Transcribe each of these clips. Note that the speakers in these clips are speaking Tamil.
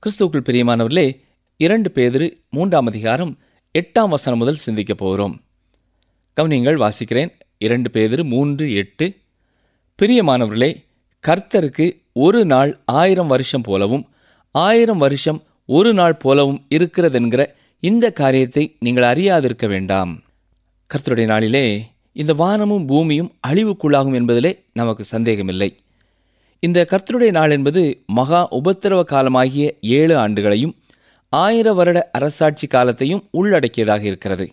கிறிஸ்துவுக்குள் பிரியமானவர்களே இரண்டு பேதிரு மூன்றாம் அதிகாரம் எட்டாம் வசனம் முதல் சிந்திக்கப் போகிறோம் கவனியங்கள் வாசிக்கிறேன் இரண்டு பேதிரு மூன்று எட்டு பிரியமானவர்களே கர்த்தருக்கு ஒரு நாள் ஆயிரம் வருஷம் போலவும் ஆயிரம் வருஷம் ஒரு நாள் போலவும் இருக்கிறதென்கிற இந்த காரியத்தை நீங்கள் அறியாதிருக்க வேண்டாம் கர்த்தருடைய நாளிலே இந்த வானமும் பூமியும் அழிவுக்குள்ளாகும் என்பதிலே நமக்கு சந்தேகமில்லை இந்த கர்த்தருடைய நாள் என்பது மகா உபத்திரவ காலமாகிய ஏழு ஆண்டுகளையும் ஆயிர வருட அரசாட்சி காலத்தையும் உள்ளடக்கியதாக இருக்கிறது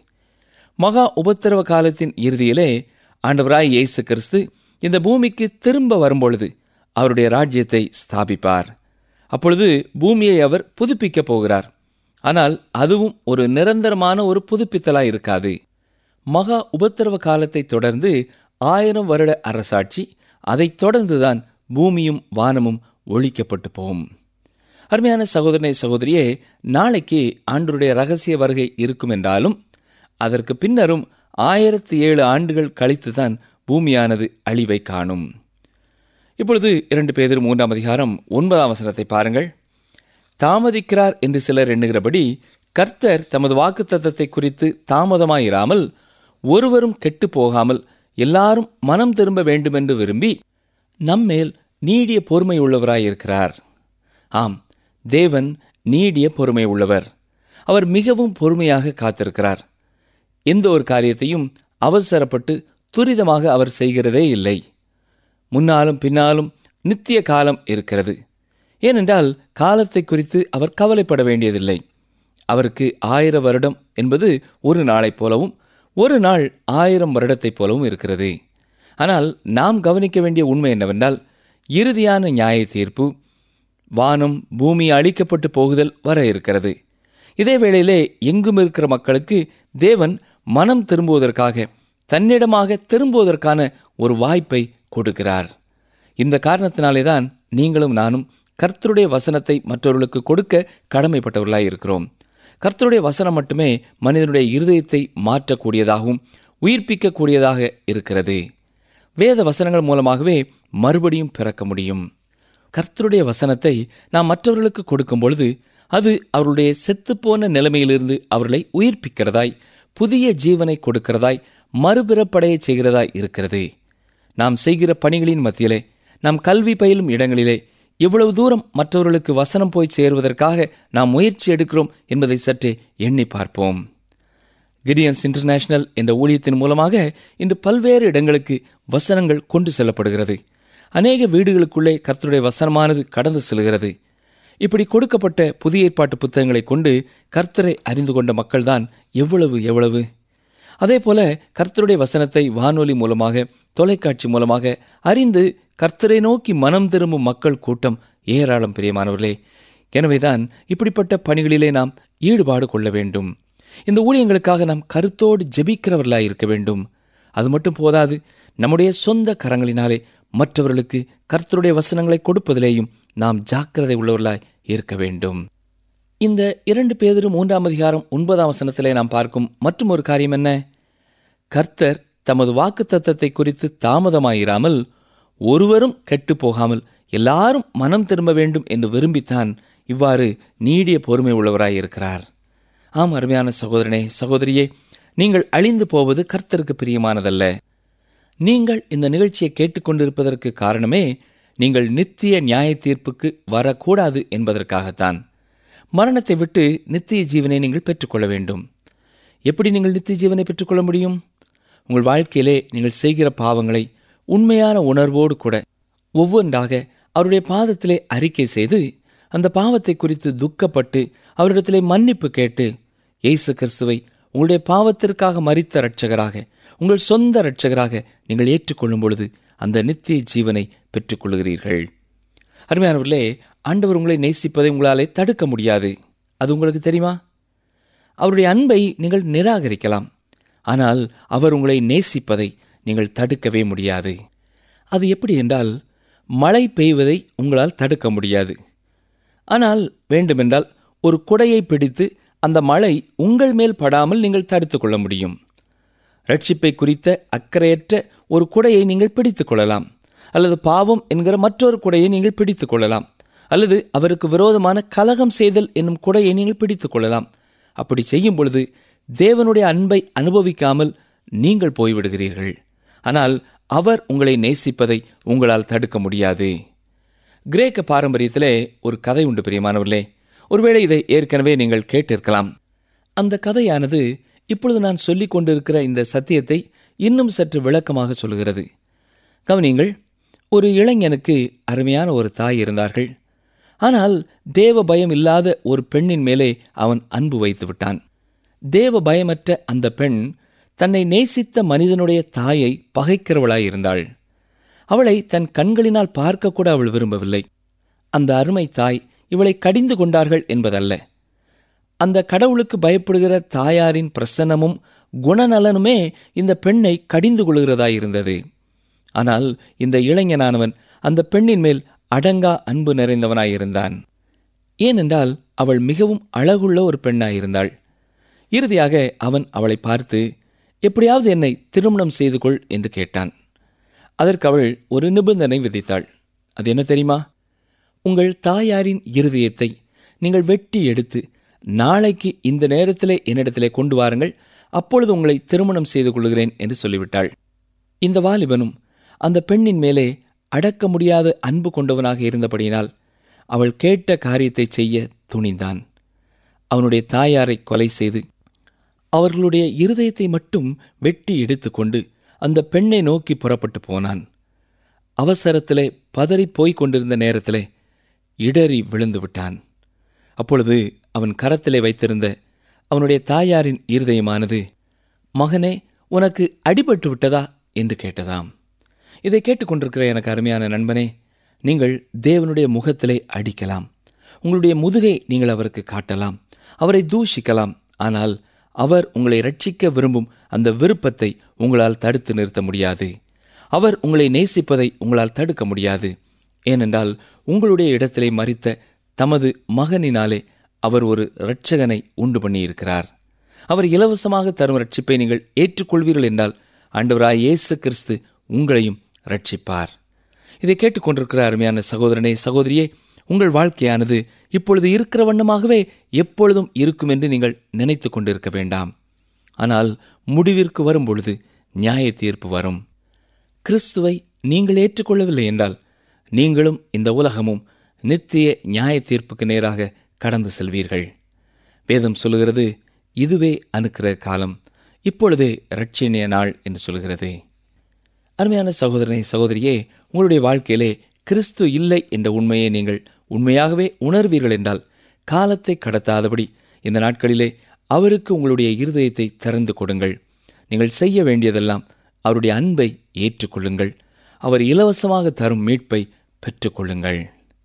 மகா உபத்திரவ காலத்தின் இறுதியிலே ஆண்டவராய் இயேசு கிறிஸ்து இந்த பூமிக்கு திரும்ப வரும்பொழுது அவருடைய ராஜ்யத்தை ஸ்தாபிப்பார் அப்பொழுது பூமியை அவர் புதுப்பிக்கப் போகிறார் ஆனால் அதுவும் ஒரு நிரந்தரமான ஒரு புதுப்பித்தலாய் இருக்காது மகா உபத்திரவ காலத்தை தொடர்ந்து ஆயிரம் வருட அரசாட்சி அதைத் தொடர்ந்துதான் பூமியும் வானமும் ஒழிக்கப்பட்டு போகும் அருமையான சகோதரனை சகோதரியே நாளைக்கு ஆண்டருடைய ரகசிய வருகை இருக்கும் என்றாலும் அதற்கு பின்னரும் ஆயிரத்தி ஏழு ஆண்டுகள் கழித்துதான் பூமியானது அழிவை காணும் இப்பொழுது இரண்டு பேர் மூன்றாம் அதிகாரம் ஒன்பதாம் வசனத்தை பாருங்கள் தாமதிக்கிறார் என்று சிலர் எண்ணுகிறபடி கர்த்தர் தமது வாக்குத்தத்தத்தை குறித்து தாமதமாயிராமல் ஒருவரும் கெட்டு போகாமல் எல்லாரும் மனம் திரும்ப வேண்டுமென்று விரும்பி நம்மேல் நீடிய பொறுமை உள்ளவராயிருக்கிறார் ஆம் தேவன் நீடிய பொறுமை உள்ளவர் அவர் மிகவும் பொறுமையாக காத்திருக்கிறார் எந்த ஒரு காரியத்தையும் அவசரப்பட்டு துரிதமாக அவர் செய்கிறதே இல்லை முன்னாலும் பின்னாலும் நித்திய காலம் இருக்கிறது ஏனென்றால் காலத்தை குறித்து அவர் கவலைப்பட வேண்டியதில்லை அவருக்கு ஆயிர வருடம் என்பது ஒரு நாளைப் போலவும் ஒரு நாள் ஆயிரம் வருடத்தைப் போலவும் இருக்கிறது ஆனால் நாம் கவனிக்க வேண்டிய உண்மை என்னவென்றால் இறுதியான நியாய தீர்ப்பு வானம் பூமி அழிக்கப்பட்டு போகுதல் வர இருக்கிறது இதே வேளையிலே எங்கும் இருக்கிற மக்களுக்கு தேவன் மனம் திரும்புவதற்காக தன்னிடமாக திரும்புவதற்கான ஒரு வாய்ப்பை கொடுக்கிறார் இந்த காரணத்தினாலே தான் நீங்களும் நானும் கர்த்தருடைய வசனத்தை மற்றவர்களுக்கு கொடுக்க கடமைப்பட்டவர்களாய் இருக்கிறோம் கர்த்தருடைய வசனம் மட்டுமே மனிதனுடைய இருதயத்தை மாற்றக்கூடியதாகவும் உயிர்ப்பிக்கக்கூடியதாக இருக்கிறது வேத வசனங்கள் மூலமாகவே மறுபடியும் பிறக்க முடியும் கர்த்தருடைய வசனத்தை நாம் மற்றவர்களுக்கு கொடுக்கும் பொழுது அது அவருடைய செத்துப்போன நிலைமையிலிருந்து அவர்களை உயிர்ப்பிக்கிறதாய் புதிய ஜீவனை கொடுக்கிறதாய் மறுபிறப்படைய செய்கிறதாய் இருக்கிறது நாம் செய்கிற பணிகளின் மத்தியிலே நாம் கல்வி பயிலும் இடங்களிலே எவ்வளவு தூரம் மற்றவர்களுக்கு வசனம் போய் சேருவதற்காக நாம் முயற்சி எடுக்கிறோம் என்பதை சற்றே எண்ணி பார்ப்போம் கிடியன்ஸ் இன்டர்நேஷனல் என்ற ஊழியத்தின் மூலமாக இன்று பல்வேறு இடங்களுக்கு வசனங்கள் கொண்டு செல்லப்படுகிறது அநேக வீடுகளுக்குள்ளே கர்த்தருடைய வசனமானது கடந்து செல்கிறது இப்படி கொடுக்கப்பட்ட புதிய ஏற்பாட்டு புத்தகங்களை கொண்டு கர்த்தரை அறிந்து கொண்ட மக்கள்தான் எவ்வளவு எவ்வளவு அதே போல கர்த்தருடைய வசனத்தை வானொலி மூலமாக தொலைக்காட்சி மூலமாக அறிந்து கர்த்தரை நோக்கி மனம் திரும்பும் மக்கள் கூட்டம் ஏராளம் பிரியமானவர்களே எனவேதான் இப்படிப்பட்ட பணிகளிலே நாம் ஈடுபாடு கொள்ள வேண்டும் இந்த ஊழியங்களுக்காக நாம் கருத்தோடு ஜெபிக்கிறவர்களாய் இருக்க வேண்டும் அது மட்டும் போதாது நம்முடைய சொந்த கரங்களினாலே மற்றவர்களுக்கு கர்த்தருடைய வசனங்களை கொடுப்பதிலேயும் நாம் ஜாக்கிரதை உள்ளவர்களாய் இருக்க வேண்டும் இந்த இரண்டு பேதிரு மூன்றாம் அதிகாரம் ஒன்பதாம் வசனத்திலே நாம் பார்க்கும் மற்றும் ஒரு காரியம் என்ன கர்த்தர் தமது வாக்கு தத்தத்தை குறித்து தாமதமாயிராமல் ஒருவரும் கெட்டு போகாமல் எல்லாரும் மனம் திரும்ப வேண்டும் என்று விரும்பித்தான் இவ்வாறு நீடிய பொறுமை உள்ளவராய் இருக்கிறார் ஆம் அருமையான சகோதரனே சகோதரியே நீங்கள் அழிந்து போவது கர்த்தருக்கு பிரியமானதல்ல நீங்கள் இந்த நிகழ்ச்சியை கேட்டுக்கொண்டிருப்பதற்கு காரணமே நீங்கள் நித்திய நியாய தீர்ப்புக்கு வரக்கூடாது என்பதற்காகத்தான் மரணத்தை விட்டு நித்திய ஜீவனை நீங்கள் பெற்றுக்கொள்ள வேண்டும் எப்படி நீங்கள் நித்திய ஜீவனை பெற்றுக்கொள்ள முடியும் உங்கள் வாழ்க்கையிலே நீங்கள் செய்கிற பாவங்களை உண்மையான உணர்வோடு கூட ஒவ்வொன்றாக அவருடைய பாதத்திலே அறிக்கை செய்து அந்த பாவத்தை குறித்து துக்கப்பட்டு அவரிடத்திலே மன்னிப்பு கேட்டு இயேசு கிறிஸ்துவை உங்களுடைய பாவத்திற்காக மறித்த இரட்சகராக உங்கள் சொந்த இரட்சகராக நீங்கள் ஏற்றுக்கொள்ளும் பொழுது அந்த நித்திய ஜீவனை பெற்றுக்கொள்கிறீர்கள் அருமையானவர்களே ஆண்டவர் உங்களை நேசிப்பதை உங்களாலே தடுக்க முடியாது அது உங்களுக்கு தெரியுமா அவருடைய அன்பை நீங்கள் நிராகரிக்கலாம் ஆனால் அவர் உங்களை நேசிப்பதை நீங்கள் தடுக்கவே முடியாது அது எப்படி என்றால் மழை பெய்வதை உங்களால் தடுக்க முடியாது ஆனால் வேண்டுமென்றால் ஒரு குடையை பிடித்து அந்த மழை உங்கள் மேல் படாமல் நீங்கள் தடுத்து கொள்ள முடியும் ரட்சிப்பை குறித்த அக்கறையற்ற ஒரு குடையை நீங்கள் பிடித்துக் கொள்ளலாம் அல்லது பாவம் என்கிற மற்றொரு குடையை நீங்கள் பிடித்துக் கொள்ளலாம் அல்லது அவருக்கு விரோதமான கலகம் செய்தல் என்னும் குடையை நீங்கள் பிடித்துக் கொள்ளலாம் அப்படி செய்யும் பொழுது தேவனுடைய அன்பை அனுபவிக்காமல் நீங்கள் போய்விடுகிறீர்கள் ஆனால் அவர் உங்களை நேசிப்பதை உங்களால் தடுக்க முடியாது கிரேக்க பாரம்பரியத்திலே ஒரு கதை உண்டு பிரியமானவர்களே ஒருவேளை இதை ஏற்கனவே நீங்கள் கேட்டிருக்கலாம் அந்த கதையானது இப்பொழுது நான் சொல்லிக் கொண்டிருக்கிற இந்த சத்தியத்தை இன்னும் சற்று விளக்கமாக சொல்கிறது கவனிங்கள் ஒரு இளைஞனுக்கு அருமையான ஒரு தாய் இருந்தார்கள் ஆனால் தேவ பயம் இல்லாத ஒரு பெண்ணின் மேலே அவன் அன்பு வைத்து விட்டான் தேவ பயமற்ற அந்த பெண் தன்னை நேசித்த மனிதனுடைய தாயை பகைக்கிறவளாய் இருந்தாள் அவளை தன் கண்களினால் பார்க்கக்கூட அவள் விரும்பவில்லை அந்த அருமை தாய் இவளை கடிந்து கொண்டார்கள் என்பதல்ல அந்த கடவுளுக்கு பயப்படுகிற தாயாரின் பிரசன்னமும் குணநலனுமே இந்த பெண்ணை கடிந்து கொள்கிறதாயிருந்தது ஆனால் இந்த இளைஞனானவன் அந்த பெண்ணின் மேல் அடங்கா அன்பு நிறைந்தவனாயிருந்தான் ஏனென்றால் அவள் மிகவும் அழகுள்ள ஒரு பெண்ணாயிருந்தாள் இறுதியாக அவன் அவளை பார்த்து எப்படியாவது என்னை திருமணம் செய்து கொள் என்று கேட்டான் அதற்கு அவள் ஒரு நிபந்தனை விதித்தாள் அது என்ன தெரியுமா உங்கள் தாயாரின் இருதயத்தை நீங்கள் வெட்டி எடுத்து நாளைக்கு இந்த நேரத்திலே என்னிடத்திலே கொண்டு வாருங்கள் அப்பொழுது உங்களை திருமணம் செய்து கொள்கிறேன் என்று சொல்லிவிட்டாள் இந்த வாலிபனும் அந்த பெண்ணின் மேலே அடக்க முடியாத அன்பு கொண்டவனாக இருந்தபடியினால் அவள் கேட்ட காரியத்தை செய்ய துணிந்தான் அவனுடைய தாயாரை கொலை செய்து அவர்களுடைய இருதயத்தை மட்டும் வெட்டி எடுத்துக்கொண்டு அந்த பெண்ணை நோக்கி புறப்பட்டு போனான் அவசரத்திலே பதறி போய்க் கொண்டிருந்த நேரத்திலே இடறி விழுந்து விட்டான் அப்பொழுது அவன் கரத்திலே வைத்திருந்த அவனுடைய தாயாரின் இருதயமானது மகனே உனக்கு அடிபட்டு விட்டதா என்று கேட்டதாம் இதை கேட்டுக்கொண்டிருக்கிற எனக்கு அருமையான நண்பனே நீங்கள் தேவனுடைய முகத்திலே அடிக்கலாம் உங்களுடைய முதுகை நீங்கள் அவருக்கு காட்டலாம் அவரை தூஷிக்கலாம் ஆனால் அவர் உங்களை ரட்சிக்க விரும்பும் அந்த விருப்பத்தை உங்களால் தடுத்து நிறுத்த முடியாது அவர் உங்களை நேசிப்பதை உங்களால் தடுக்க முடியாது ஏனென்றால் உங்களுடைய இடத்திலே மறித்த தமது மகனினாலே அவர் ஒரு இரட்சகனை உண்டு பண்ணியிருக்கிறார் அவர் இலவசமாக தரும் ரட்சிப்பை நீங்கள் ஏற்றுக்கொள்வீர்கள் என்றால் ஆண்டவராய் இயேசு கிறிஸ்து உங்களையும் ரட்சிப்பார் இதை கேட்டுக்கொண்டிருக்கிற அருமையான சகோதரனே சகோதரியே உங்கள் வாழ்க்கையானது இப்பொழுது இருக்கிற வண்ணமாகவே எப்பொழுதும் இருக்கும் என்று நீங்கள் நினைத்து கொண்டிருக்க வேண்டாம் ஆனால் முடிவிற்கு வரும் பொழுது நியாய தீர்ப்பு வரும் கிறிஸ்துவை நீங்கள் ஏற்றுக்கொள்ளவில்லை என்றால் நீங்களும் இந்த உலகமும் நித்திய நியாய தீர்ப்புக்கு நேராக கடந்து செல்வீர்கள் வேதம் சொல்லுகிறது இதுவே அனுக்கிற காலம் இப்பொழுதே இரட்சணிய நாள் என்று சொல்கிறது அருமையான சகோதரனை சகோதரியே உங்களுடைய வாழ்க்கையிலே கிறிஸ்து இல்லை என்ற உண்மையை நீங்கள் உண்மையாகவே உணர்வீர்கள் என்றால் காலத்தை கடத்தாதபடி இந்த நாட்களிலே அவருக்கு உங்களுடைய இருதயத்தை திறந்து கொடுங்கள் நீங்கள் செய்ய வேண்டியதெல்லாம் அவருடைய அன்பை ஏற்றுக்கொள்ளுங்கள் அவர் இலவசமாக தரும் மீட்பை பெற்றுக்கொள்ளுங்கள்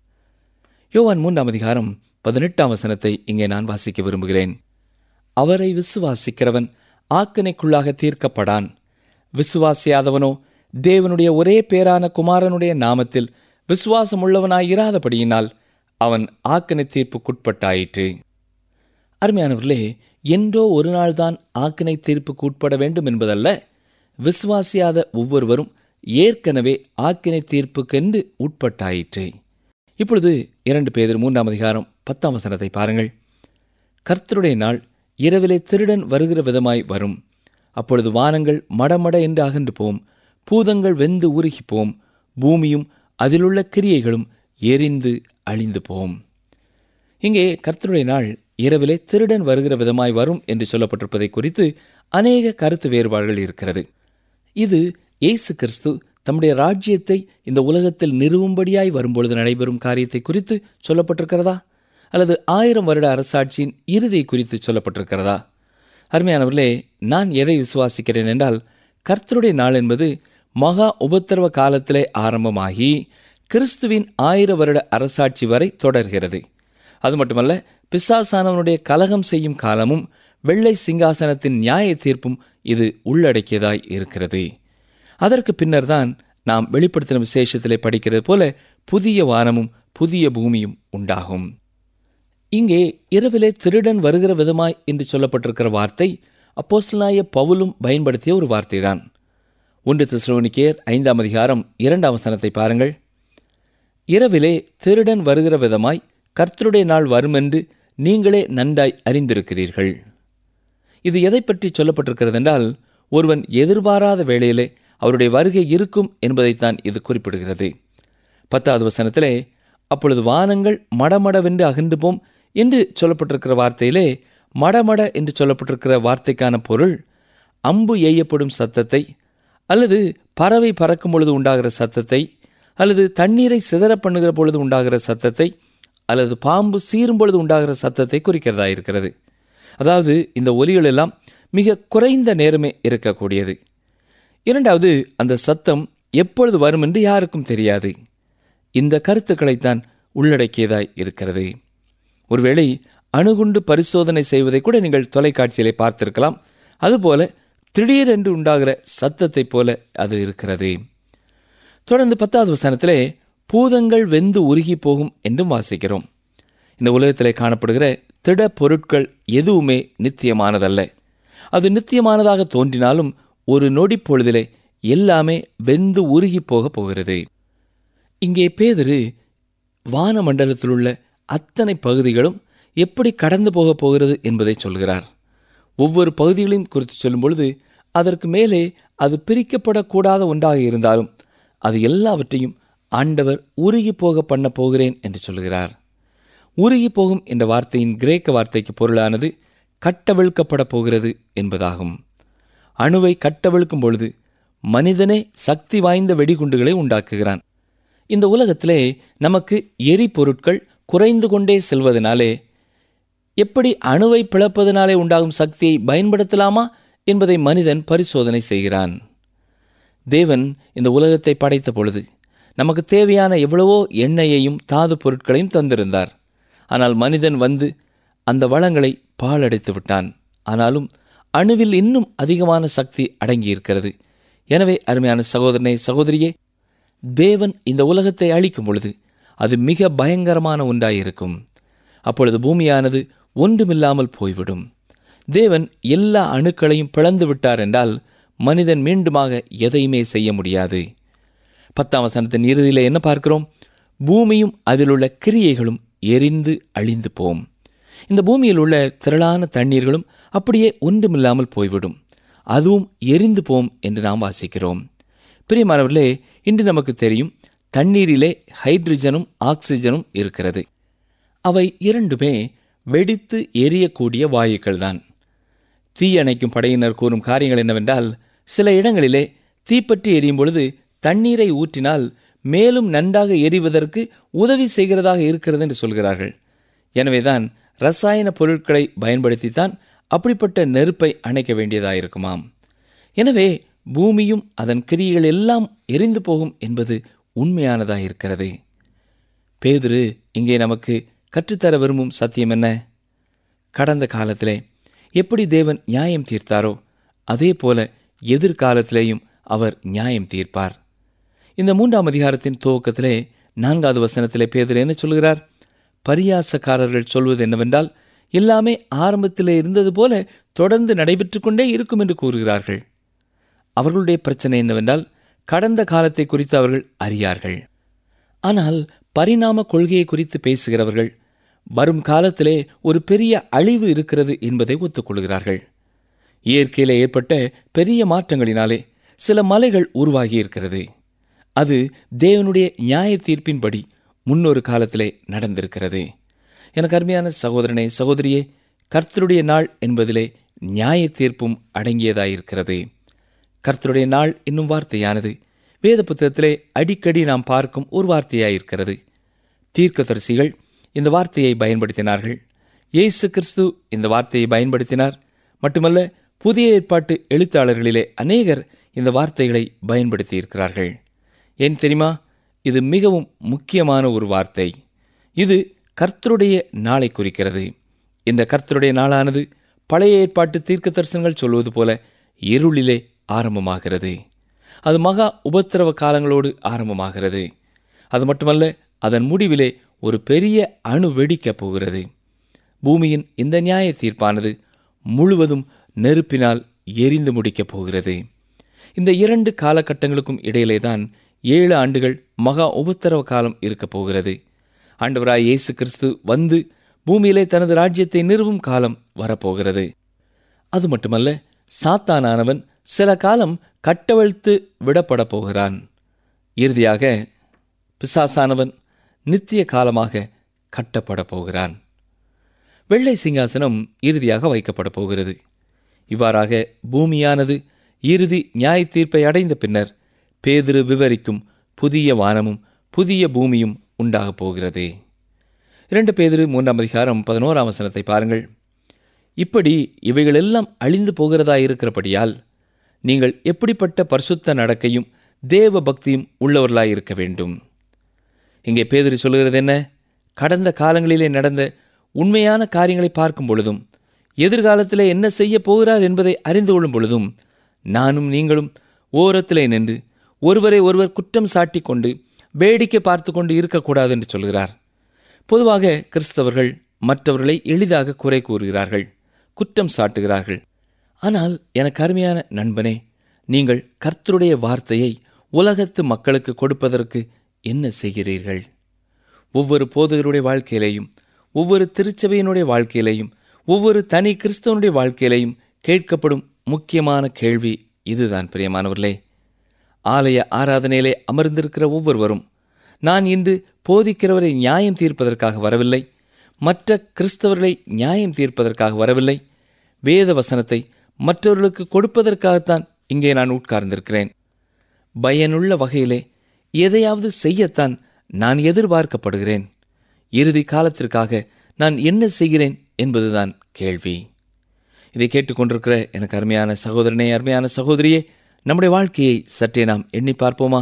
யோவான் மூன்றாம் அதிகாரம் பதினெட்டாம் வசனத்தை இங்கே நான் வாசிக்க விரும்புகிறேன் அவரை விசுவாசிக்கிறவன் ஆக்கனைக்குள்ளாக தீர்க்கப்படான் விசுவாசியாதவனோ தேவனுடைய ஒரே பேரான குமாரனுடைய நாமத்தில் விசுவாசமுள்ளவனாயிராதபடியினால் அவன் ஆக்கனை தீர்ப்புக்குட்பட்டாயிற்று அருமையானவர்களே என்றோ ஒரு நாள்தான் ஆக்கினை தீர்ப்புக்கு உட்பட வேண்டும் என்பதல்ல விசுவாசியாத ஒவ்வொருவரும் ஏற்கனவே ஆக்கினை தீர்ப்புக்கென்று உட்பட்டாயிற்று இப்பொழுது இரண்டு பேர் மூன்றாம் அதிகாரம் பத்தாம் வசனத்தை பாருங்கள் கர்த்தருடைய நாள் இரவிலே திருடன் வருகிற விதமாய் வரும் அப்பொழுது வானங்கள் மடமட என்று அகன்று போம் பூதங்கள் வெந்து உருகி போம் பூமியும் அதிலுள்ள கிரியைகளும் எரிந்து அழிந்து போம் இங்கே கர்த்தருடைய நாள் இரவிலே திருடன் வருகிற விதமாய் வரும் என்று சொல்லப்பட்டிருப்பதை குறித்து அநேக கருத்து வேறுபாடுகள் இருக்கிறது இது இயேசு கிறிஸ்து தம்முடைய ராஜ்யத்தை இந்த உலகத்தில் நிறுவும்படியாய் வரும்பொழுது நடைபெறும் காரியத்தை குறித்து சொல்லப்பட்டிருக்கிறதா அல்லது ஆயிரம் வருட அரசாட்சியின் இறுதியை குறித்து சொல்லப்பட்டிருக்கிறதா அருமையானவர்களே நான் எதை விசுவாசிக்கிறேன் என்றால் கர்த்தருடைய நாள் என்பது மகா உபத்திரவ காலத்திலே ஆரம்பமாகி கிறிஸ்துவின் ஆயிர வருட அரசாட்சி வரை தொடர்கிறது அது மட்டுமல்ல பிசாசானவனுடைய கலகம் செய்யும் காலமும் வெள்ளை சிங்காசனத்தின் நியாய தீர்ப்பும் இது உள்ளடக்கியதாய் இருக்கிறது அதற்கு பின்னர்தான் நாம் வெளிப்படுத்தின விசேஷத்திலே படிக்கிறது போல புதிய வானமும் புதிய பூமியும் உண்டாகும் இங்கே இரவிலே திருடன் வருகிற விதமாய் என்று சொல்லப்பட்டிருக்கிற வார்த்தை அப்போஸ்தலனாய பவுலும் பயன்படுத்திய ஒரு வார்த்தைதான் ஒன்று தெசலோனிக்கேயர் ஐந்தாம் அதிகாரம் இரண்டாம் வசனத்தை பாருங்கள் இரவிலே திருடன் வருகிற விதமாய் கர்த்தருடைய நாள் வருமென்று நீங்களே நன்றாய் அறிந்திருக்கிறீர்கள் இது எதை பற்றி சொல்லப்பட்டிருக்கிறது என்றால் ஒருவன் எதிர்பாராத வேளையிலே அவருடைய வருகை இருக்கும் என்பதைத்தான் இது குறிப்பிடுகிறது பத்தாவது வசனத்திலே அப்பொழுது வானங்கள் மடமடவென்று அகன்று போம் என்று சொல்லப்பட்டிருக்கிற வார்த்தையிலே மடமட என்று சொல்லப்பட்டிருக்கிற வார்த்தைக்கான பொருள் அம்பு எய்யப்படும் சத்தத்தை அல்லது பறவை பறக்கும் பொழுது உண்டாகிற சத்தத்தை அல்லது தண்ணீரை சிதற பண்ணுகிற பொழுது உண்டாகிற சத்தத்தை அல்லது பாம்பு சீரும் பொழுது உண்டாகிற சத்தத்தை குறிக்கிறதா இருக்கிறது அதாவது இந்த ஒலிகள் எல்லாம் மிக குறைந்த நேரமே இருக்கக்கூடியது இரண்டாவது அந்த சத்தம் எப்பொழுது வரும் என்று யாருக்கும் தெரியாது இந்த கருத்துக்களைத்தான் உள்ளடக்கியதாய் இருக்கிறது ஒருவேளை அணுகுண்டு பரிசோதனை செய்வதை கூட நீங்கள் தொலைக்காட்சியிலே பார்த்திருக்கலாம் அதுபோல திடீரென்று உண்டாகிற சத்தத்தைப் போல அது இருக்கிறது தொடர்ந்து பத்தாவது வசனத்திலே பூதங்கள் வெந்து உருகி போகும் என்றும் வாசிக்கிறோம் இந்த உலகத்திலே காணப்படுகிற திட பொருட்கள் எதுவுமே நித்தியமானதல்ல அது நித்தியமானதாக தோன்றினாலும் ஒரு நொடி பொழுதிலே எல்லாமே வெந்து உருகி போக போகிறது இங்கே பேதரு வானமண்டலத்தில் உள்ள அத்தனை பகுதிகளும் எப்படி கடந்து போக போகிறது என்பதை சொல்கிறார் ஒவ்வொரு பகுதிகளையும் குறித்து சொல்லும் பொழுது அதற்கு மேலே அது பிரிக்கப்படக்கூடாத ஒன்றாக இருந்தாலும் அது எல்லாவற்றையும் ஆண்டவர் உருகி போக பண்ண போகிறேன் என்று சொல்கிறார் உருகி போகும் என்ற வார்த்தையின் கிரேக்க வார்த்தைக்கு பொருளானது கட்டவிழ்க்கப்பட போகிறது என்பதாகும் அணுவை கட்டவிழ்க்கும் பொழுது மனிதனே சக்தி வாய்ந்த வெடிகுண்டுகளை உண்டாக்குகிறான் இந்த உலகத்திலே நமக்கு எரிபொருட்கள் குறைந்து கொண்டே செல்வதனாலே எப்படி அணுவை பிளப்பதனாலே உண்டாகும் சக்தியை பயன்படுத்தலாமா என்பதை மனிதன் பரிசோதனை செய்கிறான் தேவன் இந்த உலகத்தை படைத்த பொழுது நமக்கு தேவையான எவ்வளவோ எண்ணெயையும் தாது பொருட்களையும் தந்திருந்தார் ஆனால் மனிதன் வந்து அந்த வளங்களை பாழடைத்து விட்டான் ஆனாலும் அணுவில் இன்னும் அதிகமான சக்தி அடங்கியிருக்கிறது எனவே அருமையான சகோதரனே சகோதரியே தேவன் இந்த உலகத்தை அழிக்கும் பொழுது அது மிக பயங்கரமான ஒன்றாயிருக்கும் அப்பொழுது பூமியானது ஒன்றுமில்லாமல் போய்விடும் தேவன் எல்லா அணுக்களையும் பிளந்து விட்டார் என்றால் மனிதன் மீண்டுமாக எதையுமே செய்ய முடியாது பத்தாம் வசனத்தின் இறுதியிலே என்ன பார்க்கிறோம் பூமியும் அதிலுள்ள கிரியைகளும் எரிந்து அழிந்து போம் இந்த பூமியில் உள்ள திரளான தண்ணீர்களும் அப்படியே ஒன்றுமில்லாமல் போய்விடும் அதுவும் எரிந்து போம் என்று நாம் வாசிக்கிறோம் பிரியமானவர்களே இன்று நமக்கு தெரியும் தண்ணீரிலே ஹைட்ரஜனும் ஆக்சிஜனும் இருக்கிறது அவை இரண்டுமே வெடித்து எரியக்கூடிய வாயுக்கள் தான் தீயணைக்கும் படையினர் கூறும் காரியங்கள் என்னவென்றால் சில இடங்களிலே தீப்பற்றி எரியும் பொழுது தண்ணீரை ஊற்றினால் மேலும் நன்றாக எரிவதற்கு உதவி செய்கிறதாக இருக்கிறது என்று சொல்கிறார்கள் எனவேதான் ரசாயன பொருட்களை பயன்படுத்தித்தான் அப்படிப்பட்ட நெருப்பை அணைக்க வேண்டியதாயிருக்குமாம் எனவே பூமியும் அதன் கிரியைகள் எல்லாம் எரிந்து போகும் என்பது உண்மையானதாயிருக்கிறது பேதுரு இங்கே நமக்கு கற்றுத்தர விரும்பும் சத்தியம் என்ன கடந்த காலத்திலே எப்படி தேவன் நியாயம் தீர்த்தாரோ அதே போல எதிர்காலத்திலேயும் அவர் நியாயம் தீர்ப்பார் இந்த மூன்றாம் அதிகாரத்தின் துவக்கத்திலே நான்காவது வசனத்திலே பேதர் என்ன சொல்கிறார் பரியாசக்காரர்கள் சொல்வது என்னவென்றால் எல்லாமே ஆரம்பத்திலே இருந்தது போல தொடர்ந்து நடைபெற்று கொண்டே இருக்கும் என்று கூறுகிறார்கள் அவர்களுடைய பிரச்சனை என்னவென்றால் கடந்த காலத்தை குறித்து அவர்கள் அறியார்கள் ஆனால் பரிணாம கொள்கையை குறித்து பேசுகிறவர்கள் வரும் காலத்திலே ஒரு பெரிய அழிவு இருக்கிறது என்பதை ஒத்துக்கொள்கிறார்கள் இயற்கையிலே ஏற்பட்ட பெரிய மாற்றங்களினாலே சில மலைகள் உருவாகி இருக்கிறது அது தேவனுடைய நியாய தீர்ப்பின்படி முன்னொரு காலத்திலே நடந்திருக்கிறது எனக்கு அருமையான சகோதரனே சகோதரியே கர்த்தருடைய நாள் என்பதிலே நியாய தீர்ப்பும் அடங்கியதாயிருக்கிறது கர்த்தருடைய நாள் என்னும் வார்த்தையானது வேத புத்தகத்திலே அடிக்கடி நாம் பார்க்கும் ஒரு வார்த்தையாயிருக்கிறது தீர்க்கதரிசிகள் இந்த வார்த்தையை பயன்படுத்தினார்கள் இயேசு கிறிஸ்து இந்த வார்த்தையை பயன்படுத்தினார் மட்டுமல்ல புதிய ஏற்பாட்டு எழுத்தாளர்களிலே அநேகர் இந்த வார்த்தைகளை பயன்படுத்தியிருக்கிறார்கள் ஏன் தெரியுமா இது மிகவும் முக்கியமான ஒரு வார்த்தை இது கர்த்தருடைய நாளை குறிக்கிறது இந்த கர்த்தருடைய நாளானது பழைய ஏற்பாட்டு தீர்க்க தரிசனங்கள் சொல்வது போல இருளிலே ஆரம்பமாகிறது அது மகா உபத்திரவ காலங்களோடு ஆரம்பமாகிறது அது மட்டுமல்ல அதன் முடிவிலே ஒரு பெரிய அணு வெடிக்கப் போகிறது பூமியின் இந்த நியாய தீர்ப்பானது முழுவதும் நெருப்பினால் எரிந்து முடிக்கப் போகிறது இந்த இரண்டு காலகட்டங்களுக்கும் இடையிலே தான் ஏழு ஆண்டுகள் மகா உபத்திரவ காலம் இருக்கப் போகிறது ஆண்டவராய் இயேசு கிறிஸ்து வந்து பூமியிலே தனது ராஜ்யத்தை நிறுவும் காலம் வரப்போகிறது அது மட்டுமல்ல சாத்தானானவன் சில காலம் கட்டவிழ்த்து விடப்பட போகிறான் இறுதியாக பிசாசானவன் நித்திய காலமாக கட்டப்பட போகிறான் வெள்ளை சிங்காசனம் இறுதியாக வைக்கப்பட போகிறது இவ்வாறாக பூமியானது இறுதி நியாய தீர்ப்பை அடைந்த பின்னர் பேதிரு விவரிக்கும் புதிய வானமும் புதிய பூமியும் உண்டாகப் போகிறது இரண்டு பேதிரு மூன்றாம் அதிகாரம் பதினோராம் வசனத்தை பாருங்கள் இப்படி இவைகளெல்லாம் அழிந்து போகிறதா இருக்கிறபடியால் நீங்கள் எப்படிப்பட்ட பரிசுத்த நடக்கையும் தேவ பக்தியும் உள்ளவர்களாய் இருக்க வேண்டும் இங்கே பேதிரு சொல்லுகிறது என்ன கடந்த காலங்களிலே நடந்த உண்மையான காரியங்களை பார்க்கும் பொழுதும் எதிர்காலத்திலே என்ன செய்ய போகிறார் என்பதை அறிந்து கொள்ளும் பொழுதும் நானும் நீங்களும் ஓரத்திலே நின்று ஒருவரை ஒருவர் குற்றம் சாட்டி கொண்டு வேடிக்கை பார்த்து கொண்டு இருக்கக்கூடாது என்று சொல்கிறார் பொதுவாக கிறிஸ்தவர்கள் மற்றவர்களை எளிதாக குறை கூறுகிறார்கள் குற்றம் சாட்டுகிறார்கள் ஆனால் எனக்கு அருமையான நண்பனே நீங்கள் கர்த்தருடைய வார்த்தையை உலகத்து மக்களுக்கு கொடுப்பதற்கு என்ன செய்கிறீர்கள் ஒவ்வொரு போதகருடைய வாழ்க்கையிலேயும் ஒவ்வொரு திருச்சபையினுடைய வாழ்க்கையிலேயும் ஒவ்வொரு தனி கிறிஸ்தவனுடைய வாழ்க்கையிலேயும் கேட்கப்படும் முக்கியமான கேள்வி இதுதான் பிரியமானவர்களே ஆலய ஆராதனையிலே அமர்ந்திருக்கிற ஒவ்வொருவரும் நான் இன்று போதிக்கிறவரை நியாயம் தீர்ப்பதற்காக வரவில்லை மற்ற கிறிஸ்தவர்களை நியாயம் தீர்ப்பதற்காக வரவில்லை வேத வசனத்தை மற்றவர்களுக்கு கொடுப்பதற்காகத்தான் இங்கே நான் உட்கார்ந்திருக்கிறேன் பயனுள்ள வகையிலே எதையாவது செய்யத்தான் நான் எதிர்பார்க்கப்படுகிறேன் இறுதி காலத்திற்காக நான் என்ன செய்கிறேன் என்பதுதான் கேள்வி இதை கேட்டுக்கொண்டிருக்கிற எனக்கு அருமையான சகோதரனே அருமையான சகோதரியே நம்முடைய வாழ்க்கையை சற்றே நாம் எண்ணி பார்ப்போமா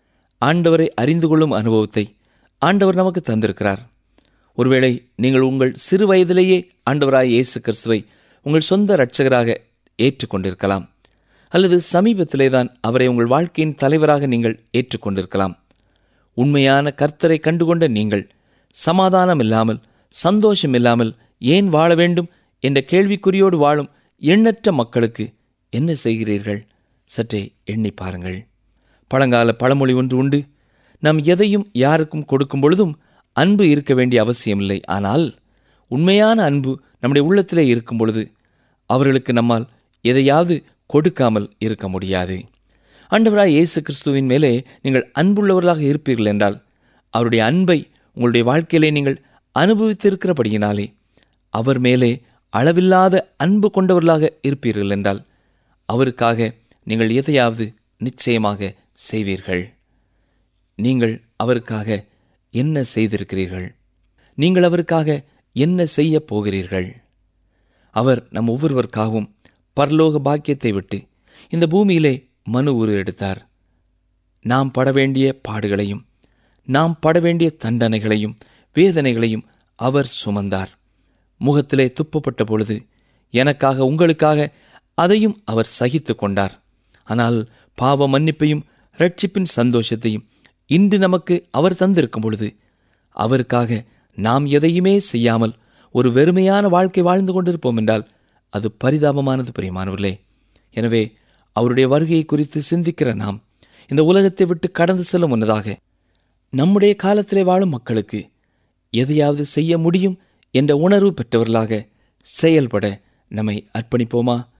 ஆண்டவரை அறிந்து கொள்ளும் அனுபவத்தை ஆண்டவர் நமக்கு தந்திருக்கிறார் ஒருவேளை நீங்கள் உங்கள் சிறு வயதிலேயே ஆண்டவராய் இயேசு கிறிஸ்துவை உங்கள் சொந்த இரட்சகராக ஏற்றுக்கொண்டிருக்கலாம் அல்லது சமீபத்திலே தான் அவரை உங்கள் வாழ்க்கையின் தலைவராக நீங்கள் ஏற்றுக்கொண்டிருக்கலாம் உண்மையான கர்த்தரை கண்டுகொண்ட நீங்கள் சமாதானம் இல்லாமல் சந்தோஷம் இல்லாமல் ஏன் வாழ வேண்டும் என்ற கேள்விக்குறியோடு வாழும் எண்ணற்ற மக்களுக்கு என்ன செய்கிறீர்கள் சற்றே எண்ணி பாருங்கள் பழங்கால பழமொழி ஒன்று உண்டு நாம் எதையும் யாருக்கும் கொடுக்கும் பொழுதும் அன்பு இருக்க வேண்டிய அவசியமில்லை ஆனால் உண்மையான அன்பு நம்முடைய உள்ளத்திலே இருக்கும் பொழுது அவர்களுக்கு நம்மால் எதையாவது கொடுக்காமல் இருக்க முடியாது ஆண்டவராய் இயேசு கிறிஸ்துவின் மேலே நீங்கள் அன்புள்ளவர்களாக இருப்பீர்கள் என்றால் அவருடைய அன்பை உங்களுடைய வாழ்க்கையிலே நீங்கள் அனுபவித்திருக்கிறபடியினாலே அவர் மேலே அளவில்லாத அன்பு கொண்டவர்களாக இருப்பீர்கள் என்றால் அவருக்காக நீங்கள் எதையாவது நிச்சயமாக செய்வீர்கள் நீங்கள் அவருக்காக என்ன செய்திருக்கிறீர்கள் நீங்கள் அவருக்காக என்ன செய்ய போகிறீர்கள் அவர் நம் ஒவ்வொருவருக்காகவும் பரலோக பாக்கியத்தை விட்டு இந்த பூமியிலே மனு உரு எடுத்தார் நாம் பட வேண்டிய பாடுகளையும் நாம் பட வேண்டிய தண்டனைகளையும் வேதனைகளையும் அவர் சுமந்தார் முகத்திலே துப்பப்பட்ட பொழுது எனக்காக உங்களுக்காக அதையும் அவர் சகித்து கொண்டார் ஆனால் பாவ மன்னிப்பையும் ரட்சிப்பின் சந்தோஷத்தையும் இன்று நமக்கு அவர் தந்திருக்கும் பொழுது அவருக்காக நாம் எதையுமே செய்யாமல் ஒரு வெறுமையான வாழ்க்கை வாழ்ந்து கொண்டிருப்போம் என்றால் அது பரிதாபமானது பிரியமானவர்களே எனவே அவருடைய வருகையை குறித்து சிந்திக்கிற நாம் இந்த உலகத்தை விட்டு கடந்து செல்லும் முன்னதாக நம்முடைய காலத்திலே வாழும் மக்களுக்கு எதையாவது செய்ய முடியும் என்ற உணர்வு பெற்றவர்களாக செயல்பட நம்மை அர்ப்பணிப்போமா